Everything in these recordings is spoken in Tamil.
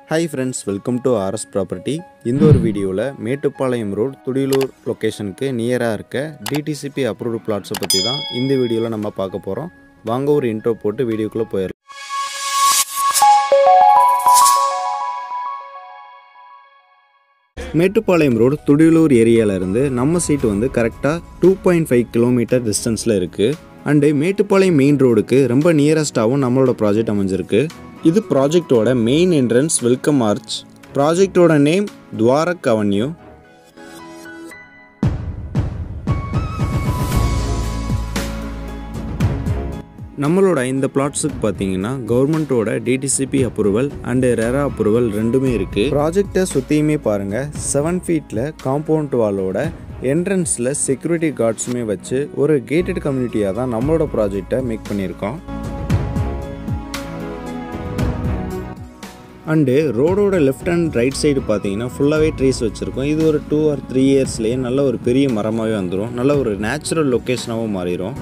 hi friends welcome to RS property இந்த ஒரு வீடியோவில் மேட்டுப்பாளையம் ரோட் துடியலூர் லொக்கேஷனுக்கு நியராக இருக்க டிடிசிபி அப்ரூவ்டு பிளாட்ஸை பற்றி தான் இந்த வீடியோவில் நம்ம பார்க்க போகிறோம் வாங்க ஒரு இன்ட்ரோ போட்டு வீடியோக்குள்ளே போயிடலாம் மேட்டுப்பாளையம் ரோடு துடியலூர் ஏரியாவிலேருந்து நம்ம சீட்டு வந்து கரெக்டாக டூ பாயிண்ட் ஃபைவ் கிலோமீட்டர் டிஸ்டன்ஸில் இருக்குது அண்டு மேட்டுப்பாளையம் மெயின் ரோடுக்கு ரொம்ப நியரஸ்டாகவும் நம்மளோட ப்ராஜெக்ட் அமைஞ்சிருக்கு இது ப்ராஜெக்டோட மெயின் என்ட்ரன்ஸ் வெல்கம் ஆர்ச் ப்ராஜெக்டோட நேம் துவாரக் அவென்யூ நம்மளோட இந்த பிளாட்ஸுக்கு பார்த்தீங்கன்னா கவர்மெண்ட்டோட DTCP approval and RERA approval ரெண்டுமே இருக்குது ப்ராஜெக்டை சுற்றியுமே பாருங்கள் செவன் ஃபீட்டில் காம்பவுண்ட் வாலோட என்ட்ரன்ஸில் செக்யூரிட்டி கார்ட்ஸுமே வச்சு ஒரு கேட்டட் கம்யூனிட்டியாக தான் நம்மளோட ப்ராஜெக்டை மேக் பண்ணியிருக்கோம் அண்டு ரோடோட லெஃப்ட் அண்ட் ரைட் சைடு பார்த்தீங்கன்னா ஃபுல்லாகவே ட்ரீஸ் வச்சுருக்கோம் இது ஒரு டூ ஆர் த்ரீ இயர்ஸ்லேயே நல்ல ஒரு பெரிய மரமாகவே வந்துடும் நல்ல ஒரு நேச்சுரல் லொக்கேஷனாகவும் மாறிடும்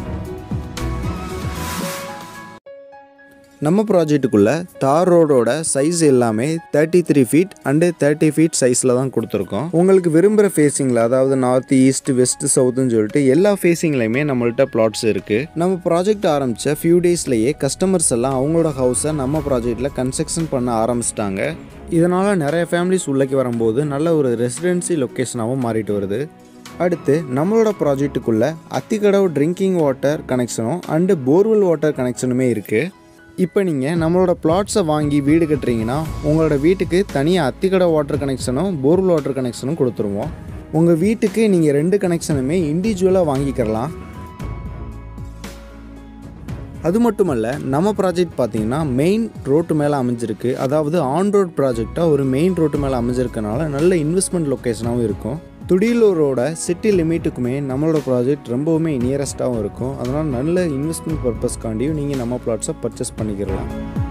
நம்ம ப்ராஜெக்ட்டுக்குள்ளே தார் ரோடோட சைஸ் எல்லாமே thirty three feet and thirty feet சைஸில் தான் கொடுத்துருக்கோம் உங்களுக்கு விரும்புகிற ஃபேஸிங்கில் அதாவது நார்த் ஈஸ்ட் வெஸ்ட் சவுத்துன்னு சொல்லிட்டு எல்லா ஃபேஸிங்லையுமே நம்மள்ட்ட பிளாட்ஸ் இருக்குது நம்ம ப்ராஜெக்ட் ஆரம்பித்த ஃபியூ டேஸ்லேயே கஸ்டமர்ஸ் எல்லாம் அவங்களோட ஹவுஸை நம்ம ப்ராஜெக்டில் கன்ஸ்ட்ரக்ஷன் பண்ண ஆரம்பிச்சிட்டாங்க இதனால் நிறைய ஃபேமிலிஸ் உள்ளக்கு வரும்போது நல்ல ஒரு ரெசிடென்சி லொக்கேஷனாகவும் மாறிட்டு வருது அடுத்து நம்மளோட ப்ராஜெக்ட்டுக்குள்ளே அத்திக்கடவு ட்ரிங்கிங் வாட்டர் கனெக்ஷனும் அண்டு போர்வெல் வாட்டர் கனெக்ஷனுமே இருக்குது இப்போ நீங்கள் நம்மளோட பிளாட்ஸை வாங்கி வீடு கட்டுறீங்கன்னா உங்களோட வீட்டுக்கு தனியாக அத்திக்கடை வாட்டர் கனெக்ஷனும் போர்வெல் வாட்டர் கனெக்ஷனும் கொடுத்துருவோம் உங்கள் வீட்டுக்கு நீங்கள் ரெண்டு கனெக்ஷனுமே இண்டிவிஜுவலாக வாங்கிக்கிறலாம் அது மட்டுமல்ல நம்ம ப்ராஜெக்ட் பார்த்தீங்கன்னா மெயின் ரோட்டு மேலே அமைஞ்சிருக்கு அதாவது ஆன் ரோட் ப்ராஜெக்டாக ஒரு மெயின் ரோட்டு மேலே அமைஞ்சிருக்கனால நல்ல இன்வெஸ்ட்மெண்ட் லொக்கேஷனாகவும் இருக்கும் துடியலூரோட சிட்டி லிமிட்டுக்குமே நம்மளோட ப்ராஜெக்ட் ரொம்பவுமே நியரஸ்ட்டாகவும் இருக்கும் அதனால் நல்ல இன்வெஸ்ட்மெண்ட் பர்பஸ்க்காண்டியும் நீங்கள் நம்ம பிளாட்ஸை பர்ச்சேஸ் பண்ணிக்கிறலாம்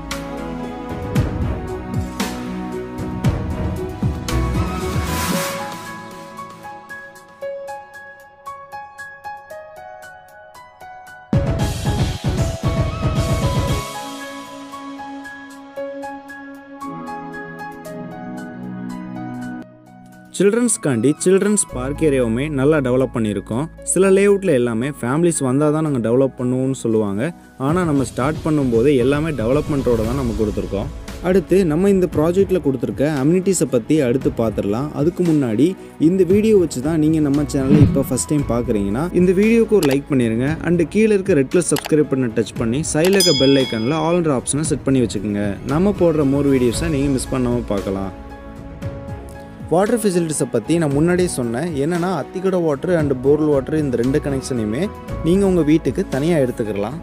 சில்ட்ரன்ஸ்க்காண்டி சில்ட்ரன்ஸ் பார்க் ஏரியாவுமே நல்லா டெவலப் பண்ணியிருக்கோம் சில லேஅவுட்டில் எல்லாமே ஃபேமிலிஸ் வந்தால் தான் நாங்கள் டெவலப் பண்ணுவோம்னு சொல்லுவாங்க ஆனால் நம்ம ஸ்டார்ட் பண்ணும்போது எல்லாமே டெவலப்மெண்ட்டோட தான் நம்ம கொடுத்துருக்கோம் அடுத்து நம்ம இந்த ப்ராஜெக்டில் கொடுத்துருக்க அம்யூனிட்டிஸை பற்றி அடுத்து பார்த்துடலாம் அதுக்கு முன்னாடி இந்த வீடியோ வச்சு தான் நீங்கள் நம்ம சேனலை இப்போ ஃபஸ்ட் டைம் பார்க்குறீங்கன்னா இந்த வீடியோக்கு ஒரு லைக் பண்ணிடுங்க அண்டு கீழே இருக்க ரெட் கலர் சப்ஸ்கிரைப் பண்ண டச் பண்ணி சைடில் இருக்க பெல் ஐக்கனில் ஆல்ன்ற ஆப்ஷனை செட் பண்ணி வச்சுக்கோங்க நம்ம போடுற மோர் வீடியோஸை நீங்கள் மிஸ் பண்ணாமல் பார்க்கலாம் வாட்டர் ஃபெசிலிட்டிஸை பற்றி நான் முன்னாடியே சொன்னேன் என்னென்னா Athikadai water and borewell water இந்த ரெண்டு கனெக்ஷனையுமே நீங்கள் உங்கள் வீட்டுக்கு தனியாக எடுத்துக்கலாம்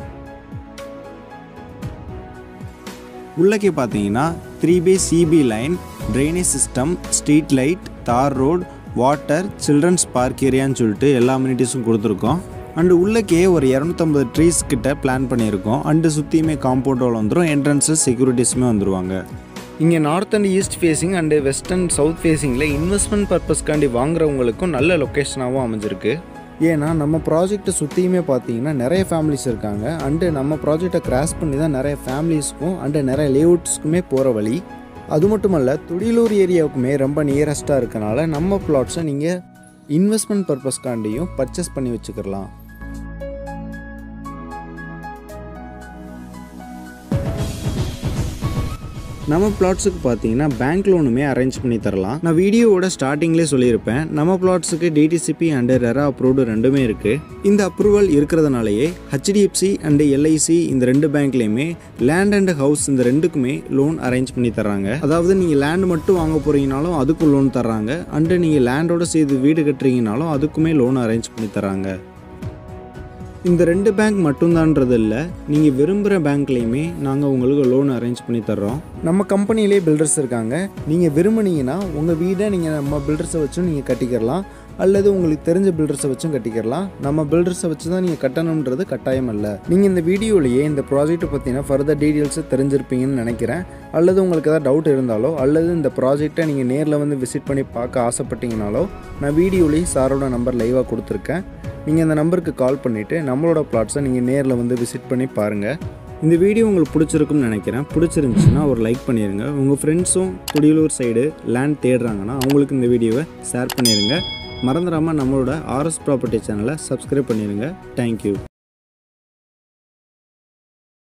உள்ளக்கே பார்த்தீங்கன்னா three by CB line drainage system street light tar road water children's park ஏரியான்னு சொல்லிட்டு எல்லா அம்யூனிட்டிஸும் கொடுத்துருக்கோம் அண்டு உள்ளக்கே ஒரு இரநூத்தம்பது ட்ரீஸ் கிட்ட பிளான் பண்ணியிருக்கோம் அண்டு சுற்றியுமே காம்பவுண்டோட வந்துடும் என்ட்ரன்ஸு செக்யூரிட்டிஸுமே வந்துடுவாங்க இங்கே north and east facing and west and south ஃபேஸிங்கில் இன்வெஸ்ட்மெண்ட் பர்பஸ்க்காண்டி வாங்குறவங்களுக்கும் நல்ல லொக்கேஷனாகவும் அமைஞ்சிருக்கு ஏன்னா நம்ம ப்ராஜெக்ட்டை சுற்றியுமே பார்த்தீங்கன்னா நிறைய ஃபேமிலிஸ் இருக்காங்க அண்டு நம்ம ப்ராஜெக்டை கிராஸ் பண்ணி தான் நிறைய ஃபேமிலிஸ்க்கும் அண்டு நிறைய லேஅவுட்ஸ்க்குமே போகிற வழி அது மட்டும் இல்ல துடியலூர் ஏரியாவுக்குமே ரொம்ப நியரஸ்ட்டாக இருக்கனால நம்ம பிளாட்ஸை நீங்கள் இன்வெஸ்ட்மெண்ட் பர்பஸ்க்காண்டியும் பர்ச்சேஸ் பண்ணி வச்சுக்கலாம் நம்ம பிளாட்ஸுக்கு பார்த்தீங்கன்னா பேங்க் லோனுமே அரேஞ்ச் பண்ணி தரலாம் நான் வீடியோவோட ஸ்டார்டிங்லேயே சொல்லியிருப்பேன் நம்ம பிளாட்ஸுக்கு டிடிசிபி அண்டு ரெரா அப்ரூவ்டு ரெண்டுமே இருக்குது இந்த அப்ரூவல் இருக்கிறதுனாலயே ஹெச்டிஎஃப்சி அண்டு எல்ஐசி இந்த ரெண்டு பேங்க்லேயுமே லேண்ட் அண்ட் ஹவுஸ் இந்த ரெண்டுக்குமே லோன் அரேஞ்ச் பண்ணி தர்றாங்க அதாவது நீங்கள் லேண்ட் மட்டும் வாங்க போகிறீங்கனாலும் அதுக்கும் லோன் தர்றாங்க அண்டு நீங்கள் லேண்டோட சேர்த்து வீடு கட்டுறீங்கனாலும் அதுக்குமே லோன் அரேஞ்ச் பண்ணி தராங்க இந்த ரெண்டு பேங்க் மட்டும்தான்றது இல்லை நீங்கள் விரும்புகிற பேங்க்லேயுமே நாங்கள் உங்களுக்கு லோன் அரேஞ்ச் பண்ணி தர்றோம் நம்ம கம்பெனிலே பில்டர்ஸ் இருக்காங்க நீங்கள் விரும்புனீங்கன்னா உங்கள் வீடை நீங்கள் நம்ம பில்டர்ஸை வச்சும் நீங்கள் கட்டிக்கிறலாம் அல்லது உங்களுக்கு தெரிஞ்ச பில்டர்ஸை வச்சும் கட்டிக்கிறலாம் நம்ம பில்டர்ஸை வச்சு தான் நீங்கள் கட்டணுன்றது கட்டாயம் அல்ல நீங்கள் இந்த வீடியோலேயே இந்த ப்ராஜெக்ட்டை பற்றின ஃபர்தர் டீட்டெயில்ஸை தெரிஞ்சிருப்பீங்கன்னு நினைக்கிறேன் அல்லது உங்களுக்கு ஏதாவது டவுட் இருந்தாலோ அல்லது இந்த ப்ராஜெக்டை நீங்கள் நேரில் வந்து விசிட் பண்ணி பார்க்க ஆசைப்பட்டீங்கனாலோ நான் வீடியோலேயே சாரோட நம்பர் லைவாக கொடுத்துருக்கேன் நீங்கள் அந்த நம்பருக்கு கால் பண்ணிவிட்டு நம்மளோட பிளாட்ஸை நீங்கள் நேரில் வந்து விசிட் பண்ணி பாருங்கள் இந்த வீடியோ உங்களுக்கு பிடிச்சிருக்கும்னு நினைக்கிறேன் பிடிச்சிருந்துச்சுன்னா ஒரு லைக் பண்ணிடுங்க உங்கள் ஃப்ரெண்ட்ஸும் துடியலூர் சைடு லேண்ட் தேடுறாங்கன்னா அவங்களுக்கு இந்த வீடியோவை ஷேர் பண்ணிடுங்க மறந்துடாமல் நம்மளோட ஆர்எஸ் ப்ராப்பர்ட்டி சேனலை சப்ஸ்கிரைப் பண்ணிடுங்க தேங்க்யூ